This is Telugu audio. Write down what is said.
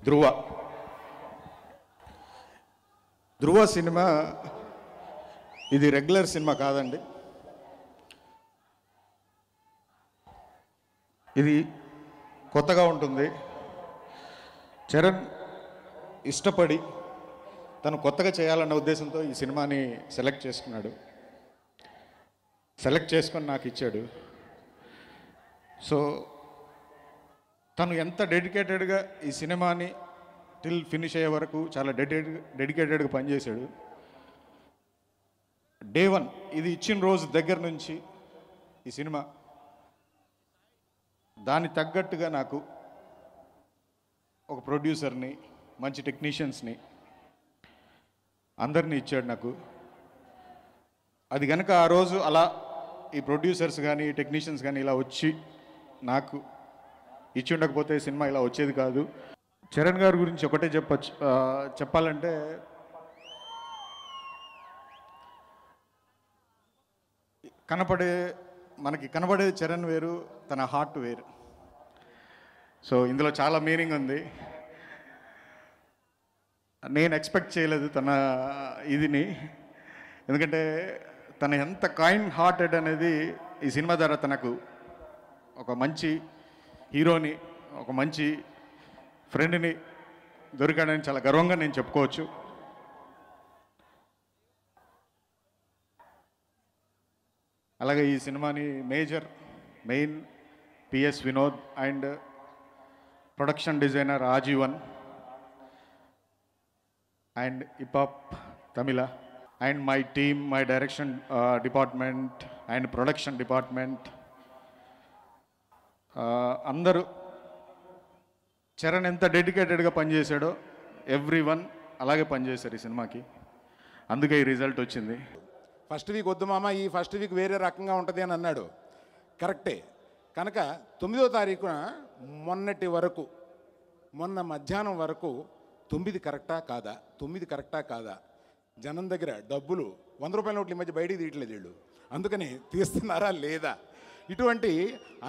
ధృవ ధృవ సినిమా ఇది రెగ్యులర్ సినిమా కాదండి ఇది కొత్తగా ఉంటుంది చరణ్ ఇష్టపడి తను కొత్తగా చేయాలన్న ఉద్దేశంతో ఈ సినిమాని సెలెక్ట్ చేసుకున్నాడు సెలెక్ట్ చేసుకొని నాకు ఇచ్చాడు సో తను ఎంత డెడికేటెడ్గా ఈ సినిమాని టిల్ ఫినిష్ అయ్యే వరకు చాలా డెడికేట్ డెడికేటెడ్గా పనిచేశాడు డే వన్ ఇది ఇచ్చిన రోజు దగ్గర నుంచి ఈ సినిమా దాని తగ్గట్టుగా నాకు ఒక ప్రొడ్యూసర్ని మంచి టెక్నీషియన్స్ని అందరినీ ఇచ్చాడు నాకు అది కనుక ఆ రోజు అలా ఈ ప్రొడ్యూసర్స్ కానీ టెక్నీషియన్స్ కానీ ఇలా వచ్చి నాకు ఇచ్చి ఉండకపోతే సినిమా ఇలా వచ్చేది కాదు చరణ్ గారి గురించి ఒకటే చెప్పచ్చు ఆ, చెప్పాలంటే కనపడే మనకి కనబడే చరణ్ వేరు తన హార్ట్ వేరు సో ఇందులో చాలా మీనింగ్ ఉంది నేను ఎక్స్పెక్ట్ చేయలేదు తన ఇదిని ఎందుకంటే తన ఎంత కైండ్ హార్టెడ్ అనేది ఈ సినిమా ద్వారా తనకు ఒక మంచి హీరోని ఒక మంచి ఫ్రెండ్ని దొరికాడని చాలా గర్వంగా నేను చెప్పుకోవచ్చు అలాగే ఈ సినిమాని major main PS Vinod and production designer Ajeevan and hip hop Tamizha and my team my direction department and production department అందరూ చరణ్ ఎంత డెడికేటెడ్గా పనిచేశాడో ఎవ్రీ వన్ అలాగే పనిచేశారు ఈ సినిమాకి అందుకే ఈ రిజల్ట్ వచ్చింది ఫస్ట్ వీక్ వద్దు మామ ఈ ఫస్ట్ వీక్ వేరే రకంగా ఉంటుంది అని అన్నాడు కరెక్టే కనుక తొమ్మిదో తారీఖున మొన్నటి వరకు మొన్న మధ్యాహ్నం వరకు తొమ్మిది కరెక్టా కాదా తొమ్మిది కరెక్టా కాదా జనం దగ్గర డబ్బులు వంద రూపాయల నోట్ల ఈ మధ్య బయటికి తీయట్లేదు వీళ్ళు అందుకని తీస్తున్నారా లేదా ఇటువంటి